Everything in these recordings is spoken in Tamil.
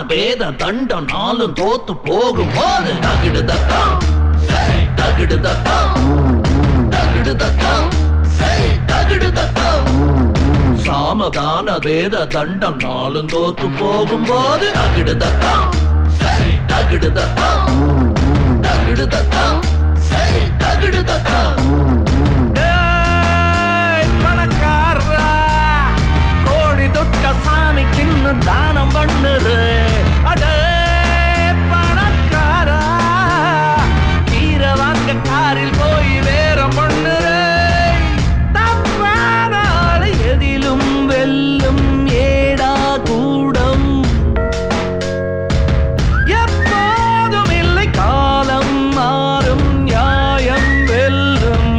பேத தண்டம் நாளும் தோத்து போகும் போது தகிடு தக்கம் தகிடு தக்கம் தகிடு தக்கம் தகிடு தக்கம் சாமதான வேத தண்டம் நாளும் தோத்து போகும் போது தகிடு தக்கம் தகிடு தக்கம் தகிடு தக்கம் தகிடு தக்கம் ஏய், பணக்காரா, கோடி தொட்ட சாமிக்குன்னு தானம் பண்ணுரு அடே பணக்காரா கீரை வாங்க காரில் போய் வேற பண்ணுரு தப்பான ஆளு எதிலும் வெல்லும் ஏடா கூடம் எப்போதும் இல்லை காலம் மாறும் நியாயம் வெல்லும்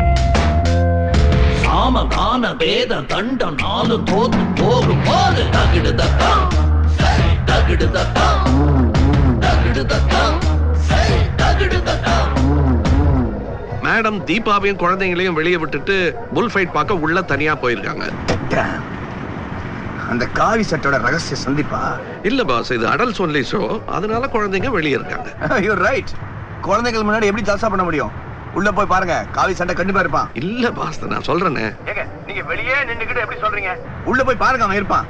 சாமதான வேத தண்டம் நாளும் தோத்து போகும் போது தகிடு தக்கம் தகிடு தக்கம் தகிடு தக்கம் தகிடு தக்கம் மேடம் தீபாவையும் குழந்தைங்களையும் வெளியே விட்டுட்டு புல் ஃபைட் பார்க்க உள்ள தனியா போயிருக்காங்க Damn. அந்த காவி சட்டோட ரகசிய சந்திப்பா இல்ல பாஸ் இது அடல்ஸ் ஒன்லி ஷோ அதனால குழந்தைங்க வெளியே இருக்காங்க யூ ரைட் குழந்தைகள் முன்னாடி எப்படி ஜல்சா பண்ண முடியும் உள்ள போய் பாருங்க காவி சண்டை கண்டிப்பா இருப்பான் இல்ல பாஸ் நான் சொல்றேனே ஏங்க நீங்க வெளியே நின்னுக்கிட்டு எப்படி சொல்றீங்க உள்ள போய் பாருங்க அவன் இருப்பான்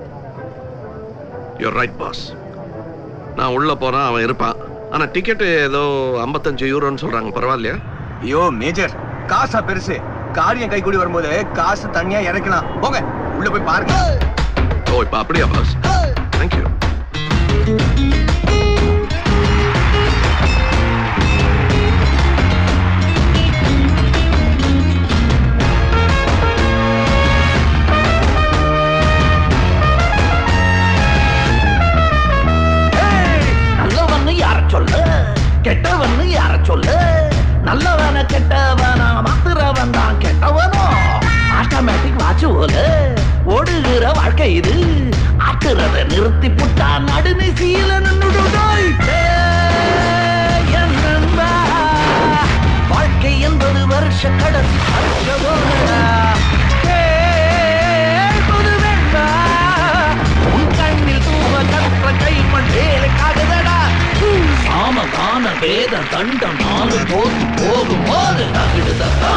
யூர் ரைட் பாஸ் நான் உள்ள போறேன் அவன் இருப்பான் ஆனா டிக்கெட் ஏதோ 55 யூரோன்னு சொல்றாங்க பரவாயில்லையா ஐயோ மேஜர் காசா பெருசு காரியம் கை கூடி வரும்போது காசு தனியா இறக்கலாம் போங்க உள்ள போய் பாருங்க ஓ இப்ப அப்படியா பாஸ் தேங்க்யூ நல்லவன்னு யார சொல்லு கெட்டவன்னு யார சொல்லு நல்லவன கெட்டவனா மாத்துறவன் தான் கெட்டவனோ ஆட்டோமேட்டிக் வாட்ச் போல ஓடுகிற வாழ்க்கை இது ஆட்டுறத நிறுத்தி புட்டா நடுநி சீல நின்னுடுடோய் என் நண்பா வாழ்க்கை என்பது வருஷ கடைசி வருஷ ஓடுடா. கேள்வது வேண்டா உன் கண்ணில் தூவ கற்ற கைமண் வேலைக்காகுதடா சாமகான வேத தண்டம் நாலு தோத்து போகும் போது தகிடு தக்கா